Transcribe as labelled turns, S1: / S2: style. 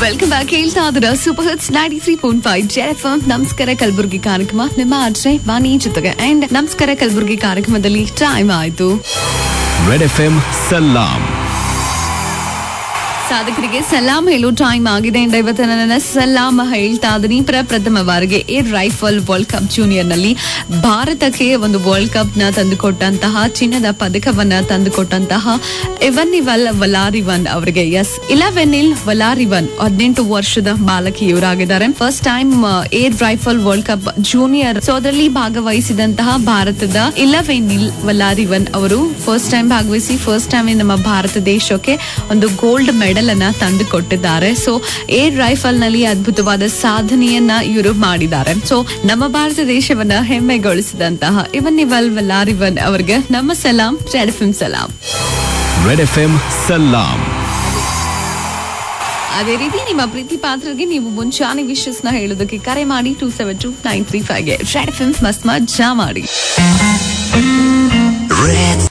S1: welcome back ಹೇಳ್ತಾ ಇದ್ರ super hits ninety three point five ಜೆಫ್ ನಮಸ್ಕಾರ ಕಲಬುರ್ಗಿ ಕಾರ್ಯಕ್ರಮ ನಿಮ್ಮ ಆದ್ರೆ ವಾಣಿ ಜೊತೆಗೆ ಅಂಡ್ ನಮಸ್ಕಾರ ಕಲಬುರ್ಗಿ ಕಾರ್ಯಕ್ರಮದಲ್ಲಿ ಟೈಮ್ ಆಯ್ತು
S2: ರೆಡ್ ಎಫ್ ಎಂ ಸಲಾಂ
S1: ಸಾಧಕರಿಗೆ ಸಲಾಂ ಹೇಳೋ ಟೈಮ್ ಆಗಿದೆ ಅಂಡ್ ಇವತ್ತು ನನ್ನ ಸಲಾಂ ಹೇಳ್ತಾ ಇದೀನಿ ಪ್ರಪ್ರಥಮ ಬಾರಿಗೆ air rifle world cup junior ನಲ್ಲಿ ಭಾರತಕ್ಕೆ ಒಂದು ವರ್ಲ್ಡ್ ಕಪ್ ನ ತಂದುಕೊಟ್ಟಂತಹ ಚಿನ್ನದ ಪದಕವನ್ನ ತಂದುಕೊಟ್ಟಂತಹ ಎವನ್ನಿವಲ್ ವಲಾರಿವನ್ ಅವರಿಗೆ ಎಸ್ ಇಲೆವೆನಿಲ್ ವಲಾರಿವನ್ ಹದಿನೆಂಟು ವರ್ಷದ ಬಾಲಕಿ ಇವರಾಗಿದ್ದಾರೆ first time air rifle world cup junior so ಅದರಲ್ಲಿ ಭಾಗವಹಿಸಿದಂತಹ ಭಾರತದ ಇಲೆವೆನಿಲ್ ವಲಾರಿವನ್ ಅವರು ಫಸ್ಟ್ ಟೈಮ್ ಭಾಗವಹಿಸಿ ಫಸ್ಟ್ ಟೈಮ್ ನಮ್ಮ ಭಾರತ ದೇಶಕ್ಕೆ ಒಂದು ಗೋಲ್ಡ್ ಮೆಡಲ್ ಅನ್ನ ತಂದು ಕೊಟ್ಟಿದ್ದಾರೆ ಸೊ ಏರ್ ರೈಫಲ್ ನಲ್ಲಿ ಅದ್ಭುತವಾದ ಸಾಧನೆಯನ್ನ ಇವರು ಮಾಡಿದ್ದಾರೆ ಸೊ ನಮ್ಮ ಭಾರತ ದೇಶವನ್ನ ಹೆಮ್ಮೆಗೊಳಿಸಿದಂತಹ ಇವನ್ ಇವಲ್ ವಲಾರಿವನ್ ಅವರಿಗೆ ನಮ್ಮ ಸಲಾಂ ರೆಡ್ ಎಫ್ ಸಲಾಂ
S2: ರೆಡ್ ಎಫ್ ಎಂ ಸಲಾಂ
S1: ಅದೇ ರೀತಿ ನಿಮ್ಮ ಪ್ರೀತಿ ಪಾತ್ರರಿಗೆ ನೀವು ಮುಂಚಾನೆ ವಿಶಸ್ ನ ಹೇಳೋದಕ್ಕೆ ಕರೆ ಮಾಡಿ two seven two nine three five ಗೆ ರೆಡ್ ಎಫ್ ಮಸ್ತ್ ಮಜಾ ಮಾಡಿ
S3: Red